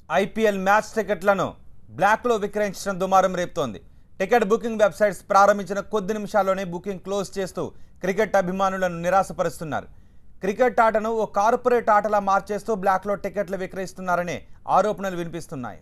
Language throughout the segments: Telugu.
ఐపీఎల్ మ్యాచ్ టికెట్లను బ్లాక్లో విక్రయించడం దుమారం రేపుతోంది టికెట్ బుకింగ్ వెబ్సైట్స్ ప్రారంభించిన కొద్ది నిమిషాల్లోనే బుకింగ్ క్లోజ్ చేస్తూ క్రికెట్ అభిమానులను నిరాశపరుస్తున్నారు క్రికెట్ ఆటను ఓ కార్పొరేట్ ఆటలా మార్చేస్తూ బ్లాక్లో టికెట్లు విక్రయిస్తున్నారనే ఆరోపణలు వినిపిస్తున్నాయి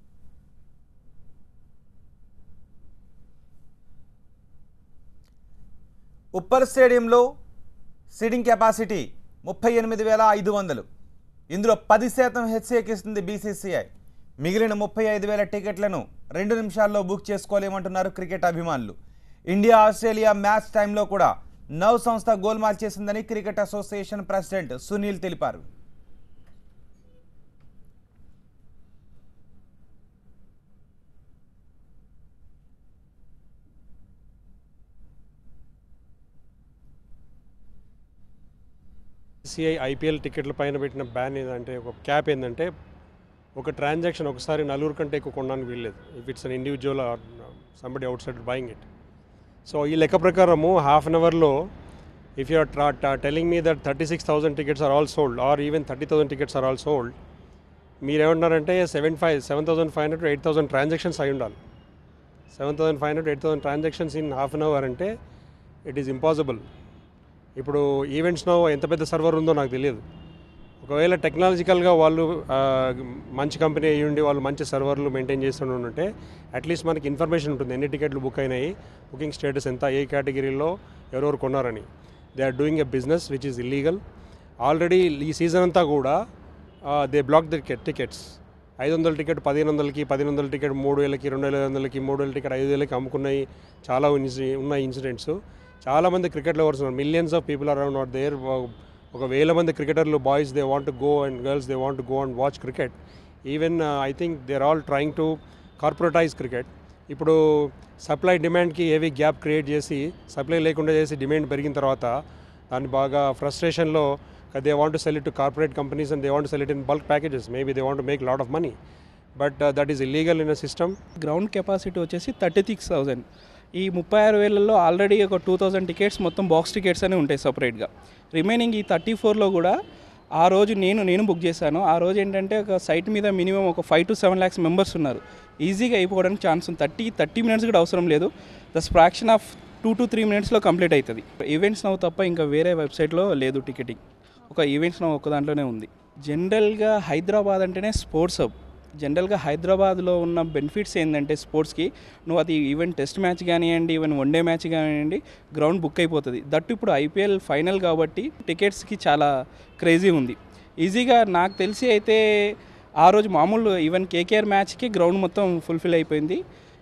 ఉప్పల్ స్టేడియంలో సీటింగ్ కెపాసిటీ ముప్పై ఎనిమిది వేల ఐదు వందలు ఇందులో పది శాతం హెచ్సిఎక్కిస్తుంది బీసీసీఐ మిగిలిన ముప్పై ఐదు వేల టికెట్లను రెండు నిమిషాల్లో బుక్ చేసుకోలేమంటున్నారు క్రికెట్ అభిమానులు ఇండియా ఆస్ట్రేలియా మ్యాచ్ టైంలో కూడా నవ్ సంస్థ గోల్మాల్ చేసిందని క్రికెట్ అసోసియేషన్ ప్రెసిడెంట్ సునీల్ తెలిపారు సిఐ ఐపీఎల్ టికెట్ల పైన పెట్టిన బ్యాన్ ఏంటంటే ఒక క్యాప్ ఏంటంటే ఒక ట్రాన్సాక్షన్ ఒకసారి నలుగురు కంటే ఎక్కువ కొనడానికి వీల్లేదు if it's an individual or somebody outside buying it so ఈ లెక్క ప్రకారము హాఫ్ అన్ అవర్లో if you're telling me that thirty six thousand tickets are all sold or even thirty thousand tickets are all sold మీరు ఏమంటున్నారంటే seven five seven thousand five hundred eight thousand transactions అయి ఉండాలి seven thousand five hundred eight thousand transactions in half an hour అంటే ఇట్ ఈస్ ఇంపాసిబుల్ ఇప్పుడు ఈవెంట్స్లో ఎంత పెద్ద సర్వర్ ఉందో నాకు తెలియదు ఒకవేళ టెక్నాలజికల్గా వాళ్ళు ఆ, మంచి కంపెనీ అయ్యి ఉండి వాళ్ళు మంచి సర్వర్లు మెయింటైన్ చేస్తుండి ఉంటే అట్లీస్ట్ మనకి ఇన్ఫర్మేషన్ ఉంటుంది ఎన్ని టికెట్లు బుక్ అయినాయి బుకింగ్ స్టేటస్ ఎంత ఏ కేటగిరీలో ఎవరెవరు కొన్నారని they are doing a business which is illegal already ఈ సీజన్ అంతా కూడా దే బ్లాక్ ద టికెట్స్ ఐదు వందల టికెట్ పదిహేను వందలకి పదిహేను వందల టికెట్ మూడు వేలకి రెండు వేల ఐదు వందలకి మూడు వేల టికెట్ ఐదు వేలకి అమ్ముకున్నాయి చాలా ఇన్సి- ఉన్నాయి ఇన్సిడెంట్స్ చాలామంది క్రికెట్ లవర్స్ ఉన్నారు millions of people around not there ఒక వేల మంది క్రికెటర్లు boys they want go and girls they want go and watch cricket even I think they're all trying to corporatize cricket ఇప్పుడు సప్లై డిమాండ్కి ఏవి గ్యాప్ క్రియేట్ చేసి సప్లై లేకుండా చేసి డిమాండ్ పెరిగిన తర్వాత దాన్ని బాగా ఫ్రస్ట్రేషన్లో they want to sell it to corporate companies and they want sell it in bulk packages maybe they want make lot of money but that is illegal in a system ground capacity వచ్చేసి థర్టీ సిక్స్ థౌజండ్ ఈ ముప్పై ఆరు వేలలో ఆల్రెడీ ఒక టూ థౌజండ్ టికెట్స్ మొత్తం బాక్స్ టికెట్స్ అని ఉంటాయి సపరేట్గా రిమైనింగ్ ఈ థర్టీ ఫోర్లో కూడా ఆ రోజు నేను నేను బుక్ చేశాను ఆ రోజు ఏంటంటే ఒక సైట్ మీద మినిమం ఒక five to seven lakhs members ఉన్నారు ఈజీగా అయిపోవడానికి ఛాన్స్ ఉంది థర్టీ థర్టీ మినిట్స్ కూడా అవసరం లేదు thus fraction of two to three మినిట్స్లో కంప్లీట్ అవుతుంది ఈవెంట్స్ నవ్వు తప్ప ఇంకా వేరే వెబ్సైట్లో లేదు టికెటింగ్ ఒక ఈవెంట్స్ నవ్వు ఒక్క దాంట్లోనే ఉంది జనరల్గా హైదరాబాద్ అంటేనే స్పోర్ట్స్ హబ్ జనరల్గా హైదరాబాద్లో ఉన్న బెనిఫిట్స్ ఏంటంటే స్పోర్ట్స్కి నువ్వు అది ఈవెన్ టెస్ట్ మ్యాచ్ కానివ్వండి ఈవెన్ వన్ డే మ్యాచ్ కానివ్వండి గ్రౌండ్ బుక్ అయిపోతుంది దట్టు ఇప్పుడు ఐపీఎల్ ఫైనల్ కాబట్టి టికెట్స్కి చాలా క్రేజీ ఉంది ఈజీగా నాకు తెలిసి అయితే ఆ రోజు మామూలు ఈవెన్ కేకేఆర్ మ్యాచ్కి గ్రౌండ్ మొత్తం ఫుల్ఫిల్ అయిపోయింది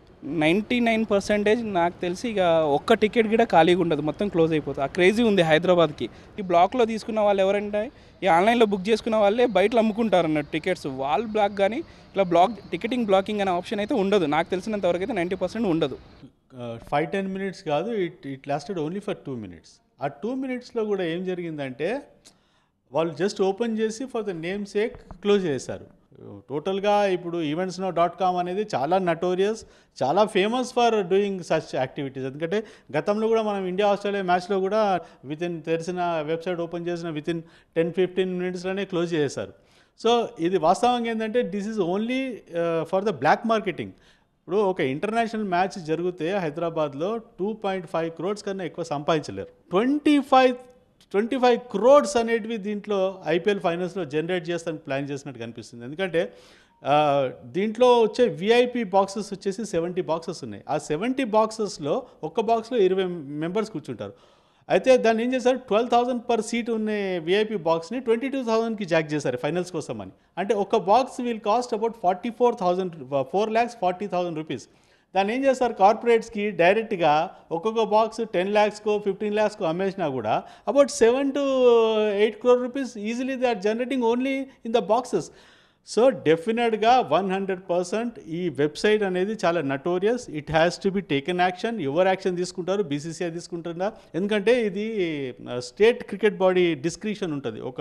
నైంటీ నైన్ పర్సెంటేజ్ నాకు తెలిసి ఇక ఒక్క టికెట్ కూడా ఖాళీగా ఉండదు మొత్తం క్లోజ్ అయిపోతుంది ఆ క్రేజీ ఉంది హైదరాబాద్కి ఈ బ్లాక్లో తీసుకున్న వాళ్ళు ఎవరంటే ఈ ఆన్లైన్లో బుక్ చేసుకున్న వాళ్ళే బయట అమ్ముకుంటారు అన్నట్టు టికెట్స్ వాల్ బ్లాక్ కానీ ఇట్లా బ్లాక్ టికెటింగ్ బ్లాకింగ్ అనే ఆప్షన్ అయితే ఉండదు నాకు తెలిసినంత వరకు అయితే నైంటీ పర్సెంట్ ఉండదు ఫైవ్ టెన్ మినిట్స్ కాదు it it lasted only for two minutes ఆ టూ మినిట్స్లో కూడా ఏం జరిగిందంటే వాళ్ళు జస్ట్ ఓపెన్ చేసి for the name sake close చేశారు టోటల్గా ఇప్పుడు ఈవెంట్స్ నో డాట్ కామ్ అనేది చాలా నటోరియస్ చాలా famous for doing such activities ఎందుకంటే గతంలో కూడా మనం ఇండియా ఆస్ట్రేలియా మ్యాచ్లో కూడా విత్ ఇన్ తెలిసిన వెబ్సైట్ ఓపెన్ చేసిన విత్ ఇన్ టెన్ ఫిఫ్టీన్ మినిట్స్లోనే క్లోజ్ చేశారు సో ఇది వాస్తవంగా ఏంటంటే this is only for the black marketing ఇప్పుడు ఒక ఇంటర్నేషనల్ మ్యాచ్ జరిగితే హైదరాబాద్లో టూ పాయింట్ ఫైవ్ క్రోడ్స్ కన్నా ఎక్కువ సంపాదించలేరు twenty five twenty five crores అనేటివి దీంట్లో ఐపీఎల్ ఫైనల్స్లో జనరేట్ చేస్తానికి ప్లాన్ చేసినట్టు కనిపిస్తుంది ఎందుకంటే ఆ, దీంట్లో వచ్చే విఐపి బాక్సెస్ వచ్చేసి సెవెంటీ బాక్సెస్ ఉన్నాయి ఆ సెవెంటీ బాక్సెస్లో ఒక్క బాక్స్లో ఇరవై మెంబర్స్ కూర్చుంటారు అయితే దాన్ని ఏం చేశారు ట్వెల్వ్ థౌసండ్ పర్ సీట్ ఉన్న విఐపి బాక్స్ని ట్వంటీ టూ థౌసండ్కి జాక్ చేశారు ఫైనల్స్ కోసం అని అంటే ఒక box will cost about forty four thousand four lakhs forty thousand rupees దాన్ని ఏం చేస్తారు కార్పొరేట్స్కి డైరెక్ట్గా ఒక్కొక్క బాక్స్ టెన్ ల్యాక్స్కో ఫిఫ్టీన్ ల్యాక్స్కో అమ్మేసినా కూడా about seven to eight crore rupees easily they are generating only in the boxes so డెఫినెట్గా వన్ హండ్రెడ్ పర్సెంట్ ఈ వెబ్సైట్ అనేది చాలా notorious it has to be taken action ఎవరు యాక్షన్ తీసుకుంటారు బీసీసీఐ తీసుకుంటుందా ఎందుకంటే ఇది స్టేట్ క్రికెట్ బాడీ డిస్క్రిప్షన్ ఉంటుంది ఒక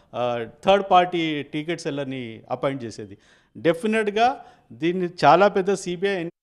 థర్డ్ పార్టీ టికెట్ సెల్లర్ని అపాయింట్ చేసేది డెఫినెట్గా దీన్ని చాలా పెద్ద సిబిఐ